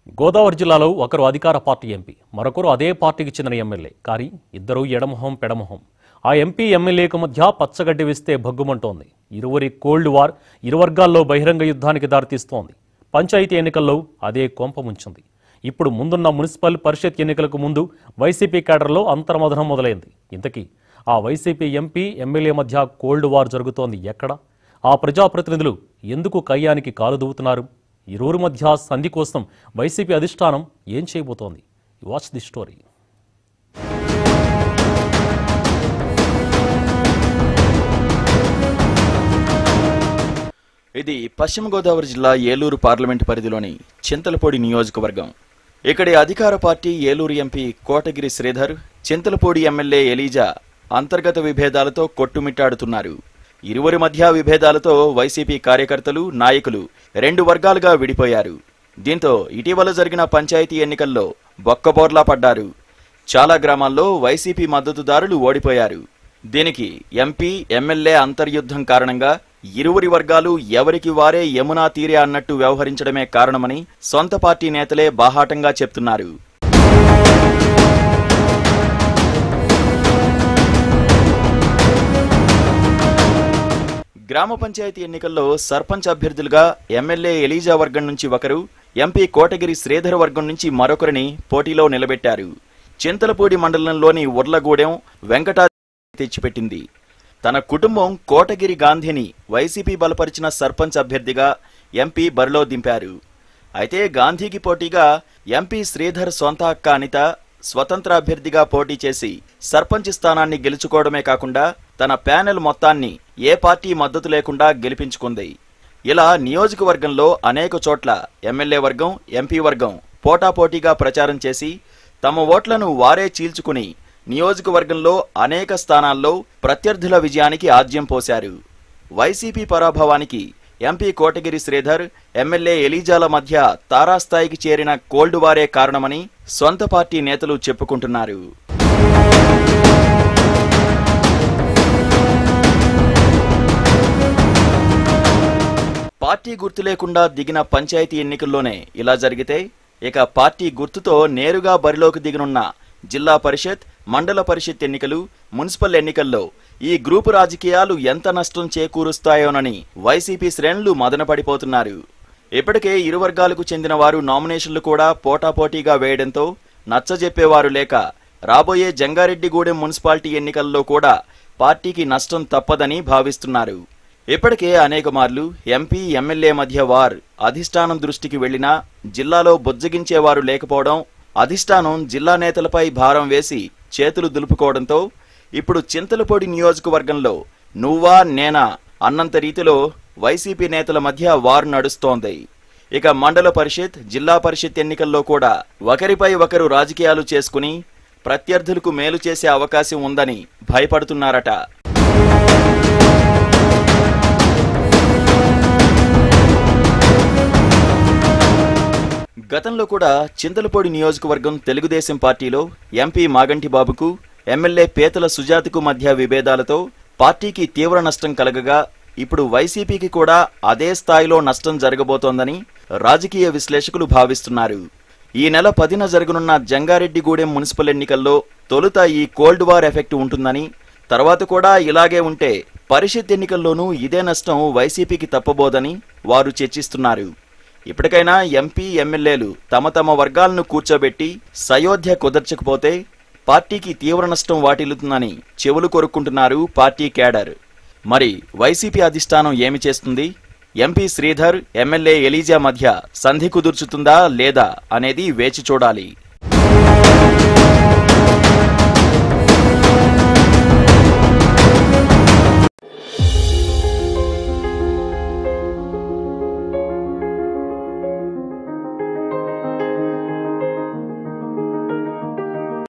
గోదావరి జిల్లాలో ఒకరు అధికార పార్టీ ఎంపీ మరొకరు అదే పార్టీకి చెందిన ఎమ్మెల్యే కానీ ఇద్దరూ ఎడమొహం పెడమొహం ఆ ఎంపీ ఎమ్మెల్యేకు మధ్య పచ్చగడ్డి వేస్తే భగ్గుమంటోంది ఇరువురి కోల్డ్ వార్ ఇరు వర్గాల్లో బహిరంగ యుద్ధానికి దారితీస్తోంది పంచాయతీ ఎన్నికల్లో అదే కొంప ముంచింది ఇప్పుడు ముందున్న మున్సిపల్ పరిషత్ ఎన్నికలకు ముందు వైసీపీ కేడర్లో అంతర్మదనం మొదలైంది ఇంతకీ ఆ వైసీపీ ఎంపీ ఎమ్మెల్యే మధ్య కోల్డ్ వార్ జరుగుతోంది ఎక్కడ ఆ ప్రజాప్రతినిధులు ఎందుకు కయ్యానికి కాలు దూవుతున్నారు ఇరువురి మధ్య సంధి కోసం వైసీపీ అధిష్టానం ఏం చేయబోతోంది వాచ్ ది స్టోరీ ఇది పశ్చిమ గోదావరి జిల్లా ఏలూరు పార్లమెంటు పరిధిలోని చింతలపూడి నియోజకవర్గం ఇక్కడి అధికార party Eluru MP Kotagiri Sridhar Chintalapudi MLA Eliza అంతర్గత విభేదాలతో కొట్టుమిట్టాడుతున్నారు ఇరువురి మధ్య విభేదాలతో వైసీపీ కార్యకర్తలు నాయకులు రెండు వర్గాలుగా విడిపోయారు దీంతో ఇటీవల జరిగిన పంచాయతీ ఎన్నికల్లో బొక్కబోర్లా పడ్డారు చాలా గ్రామాల్లో వైసీపీ మద్దతుదారులు ఓడిపోయారు దీనికి ఎంపీ ఎమ్మెల్యే అంతర్యుద్ధం కారణంగా ఇరువురి వర్గాలు ఎవరికి వారే యమునా తీరే అన్నట్టు వ్యవహరించడమే కారణమని సొంత పార్టీ నేతలే బాహాటంగా చెప్తున్నారు గ్రామ పంచాయతీ ఎన్నికల్లో సర్పంచ్ అభ్యర్థులుగా ఎమ్మెల్యే ఎలీజా వర్గం నుంచి ఒకరు ఎంపీ కోటగిరి శ్రీధర్ వర్గం నుంచి మరొకరిని పోటీలో నిలబెట్టారు చింతలపూడి మండలంలోని ఉర్లగూడెం వెంకటా తెచ్చిపెట్టింది తన కుటుంబం కోటగిరి గాంధీని వైసీపీ బలపరిచిన సర్పంచ్ అభ్యర్థిగా ఎంపీ బరిలో దింపారు అయితే గాంధీకి పోటీగా ఎంపీ శ్రీధర్ సొంత అక్క అనిత స్వతంత్ర అభ్యర్థిగా పోటీ చేసి సర్పంచ్ స్థానాన్ని గెలుచుకోవడమే కాకుండా తన ప్యానెల్ మొత్తాన్ని ఏ పార్టీ మద్దతు లేకుండా గెలిపించుకుంది ఇలా నియోజకవర్గంలో అనేక చోట్ల ఎమ్మెల్యే వర్గం ఎంపీ వర్గం పోటాపోటీగా ప్రచారం చేసి తమ ఓట్లను వారే చీల్చుకుని నియోజకవర్గంలో అనేక స్థానాల్లో ప్రత్యర్థుల విజయానికి ఆజ్యం పోశారు వైసీపీ పరాభవానికి ఎంపీ కోటగిరి శ్రీధర్ ఎమ్మెల్యే ఎలీజాల మధ్య తారాస్థాయికి చేరిన కోల్డ్ వారే కారణమని సొంత పార్టీ నేతలు చెప్పుకుంటున్నారు పార్టీ గుర్తు లేకుండా దిగిన పంచాయతీ ఎన్నికల్లోనే ఇలా జరిగితే ఇక పార్టీ గుర్తుతో నేరుగా బరిలోకి దిగనున్న జిల్లా పరిషత్ మండల పరిషత్ ఎన్నికలు మున్సిపల్ ఎన్నికల్లో ఈ గ్రూపు రాజకీయాలు ఎంత నష్టం చేకూరుస్తాయోనని వైసీపీ శ్రేణులు మదనపడిపోతున్నారు ఇప్పటికే ఇరు వర్గాలకు చెందిన వారు నామినేషన్లు కూడా పోటాపోటీగా వేయడంతో నచ్చజెప్పేవారు లేక రాబోయే జంగారెడ్డిగూడెం మున్సిపాలిటీ ఎన్నికల్లో కూడా పార్టీకి నష్టం తప్పదని భావిస్తున్నారు ఇప్పటికే అనేక మార్లు ఎంపీ ఎమ్మెల్యే మధ్య వార్ అధిష్టానం దృష్టికి వెళ్లినా జిల్లాలో బుజ్జగించేవారు లేకపోవడం అధిష్టానం జిల్లా నేతలపై భారం వేసి చేతులు దులుపుకోవడంతో ఇప్పుడు చింతలపొడి నియోజకవర్గంలో నువ్వా నేనా అన్నంత రీతిలో వైసీపీ నేతల మధ్య వార్ నడుస్తోంది ఇక మండల పరిషత్ జిల్లా పరిషత్ ఎన్నికల్లో కూడా ఒకరిపై ఒకరు రాజకీయాలు చేసుకుని ప్రత్యర్థులకు మేలు చేసే అవకాశం ఉందని భయపడుతున్నారట గతంలో కూడా చింతలపూడి నియోజకవర్గం తెలుగుదేశం పార్టీలో ఎంపీ మాగంటి బాబుకు ఎమ్మెల్యే పేతల సుజాతకు మధ్య విభేదాలతో పార్టీకి తీవ్ర నష్టం కలగగా ఇప్పుడు వైసీపీకి కూడా అదే స్థాయిలో నష్టం జరగబోతోందని రాజకీయ విశ్లేషకులు భావిస్తున్నారు ఈ నెల పదిన జరగనున్న జంగారెడ్డిగూడెం మున్సిపల్ ఎన్నికల్లో తొలుత ఈ కోల్డ్ వార్ ఎఫెక్ట్ ఉంటుందని తర్వాత కూడా ఇలాగే ఉంటే పరిషత్ ఎన్నికల్లోనూ ఇదే నష్టం వైసీపీకి తప్పబోదని వారు చర్చిస్తున్నారు ఇప్పటికైనా ఎంపీ ఎమ్మెల్యేలు తమ తమ వర్గాలను కూర్చోబెట్టి సయోధ్య కుదర్చకపోతే పార్టీకి తీవ్ర నష్టం వాటిల్లుతుందని చెవులు కొరుక్కుంటున్నారు పార్టీ కేడర్ మరి వైసీపీ అధిష్టానం ఏమి చేస్తుంది ఎంపీ శ్రీధర్ ఎమ్మెల్యే ఎలీజా మధ్య సంధి కుదుర్చుతుందా లేదా అనేది వేచి చూడాలి